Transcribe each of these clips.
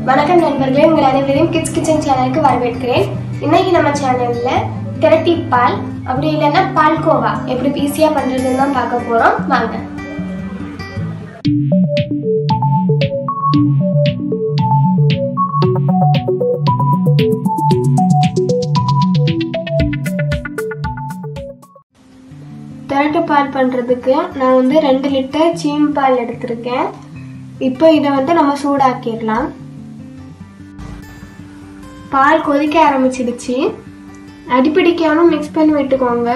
வணக்கம் நண்பர்களே உங்கள் அனைவரையும் கிட்ஸ் கிச்சன் சேனலுக்கு வரவேற்கிறேன் இன்னைக்கு நம்ம சேனல்ல திரட்டி பால் அப்படி இல்லைன்னா பால்கோவா எப்படி ஈஸியா பண்றதுன்னு தான் பார்க்க போறோம் வாங்க திரட்டு பால் பண்ணுறதுக்கு நான் வந்து ரெண்டு லிட்டர் சீம் பால் எடுத்திருக்கேன் இப்போ இதை வந்து நம்ம சூடாக்கிடலாம் பால் கொதிக்க ஆரம்பிச்சிடுச்சு அடிப்பிடிக்காம மிக்ஸ் பண்ணி விட்டுக்கோங்க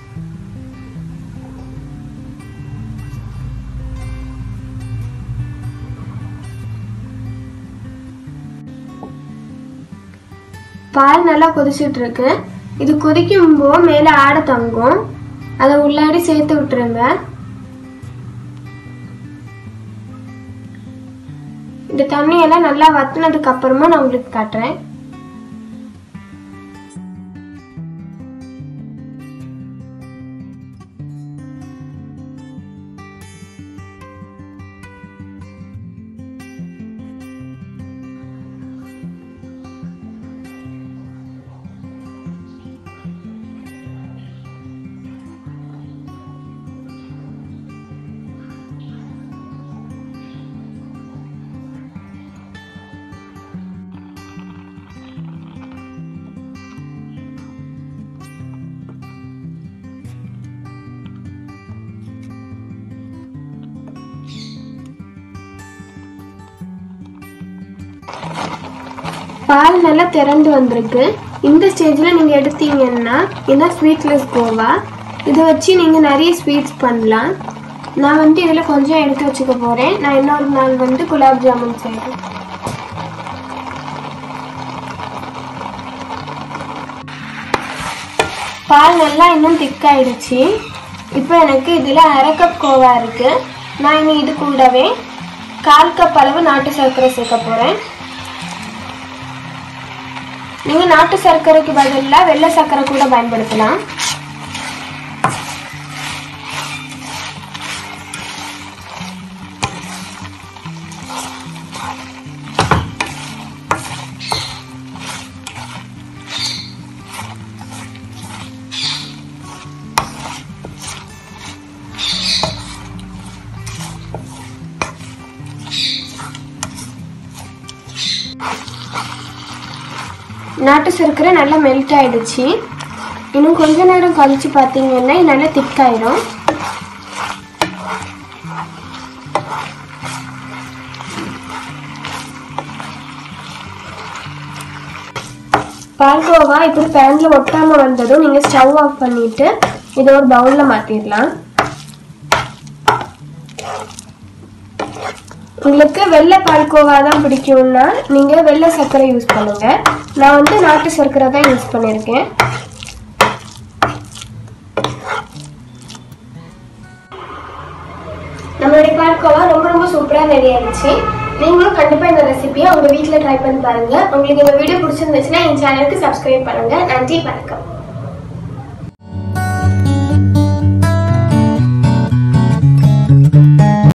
பால் நல்லா கொதிச்சிட்டு இருக்கு இது கொதிக்கும் போது மேலே ஆடை தங்கும் அதை உள்ளாடி சேர்த்து விட்டுருங்க இந்த தண்ணியெல்லாம் நல்லா வத்துனதுக்கு அப்புறமா நான் உங்களுக்கு காட்டுறேன் பால் நல்லா திரண்டு வந்திருக்கு இந்த ஸ்டேஜில் நீங்கள் எடுத்தீங்கன்னா இதான் ஸ்வீட்லெஸ் கோவா இதை வச்சு நீங்கள் நிறைய ஸ்வீட்ஸ் பண்ணலாம் நான் வந்து இதில் கொஞ்சம் எடுத்து வச்சுக்க போகிறேன் நான் இன்னொரு நாள் வந்து குலாப் ஜாமுன் செய்கிறேன் பால் நல்லா இன்னும் திக்காயிடுச்சு இப்போ எனக்கு இதில் அரை கப் கோவா இருக்குது நான் இனி இது கூடவே கால் கப் அளவு நாட்டு சர்க்கரை சேர்க்க போகிறேன் நீங்க நாட்டு சர்க்கரைக்கு பதிலாக வெள்ளை சர்க்கரை கூட பயன்படுத்தலாம் நாட்டு சர்க்கரை நல்லா மெல்ட் ஆயிடுச்சு இன்னும் கொஞ்ச நேரம் கழிச்சு பார்த்தீங்கன்னா இது நல்லா திக்காயிரும் பால்கோவா இப்படி பேன்ல ஒட்டாம வந்ததும் நீங்க ஸ்டவ் ஆஃப் பண்ணிட்டு இதை ஒரு பவுல்ல மாத்திடலாம் உங்களுக்கு வெள்ளை பால்கோவா தான் பிடிக்கும்னா நீங்க வெள்ளை சர்க்கரை யூஸ் பண்ணுங்க நான் வந்து நாட்டு சர்க்கரை தான் யூஸ் பண்ணியிருக்கேன் நம்மளுடைய பால்கோவா ரொம்ப ரொம்ப சூப்பராக ரெடி ஆயிடுச்சு நீங்களும் கண்டிப்பாக இந்த ரெசிபியை உங்கள் வீட்டில் ட்ரை பண்ணி பாருங்க உங்களுக்கு இந்த வீடியோ பிடிச்சிருந்துச்சுன்னா என் சேனலுக்கு சப்ஸ்கிரைப் பண்ணுங்க நன்றி வணக்கம்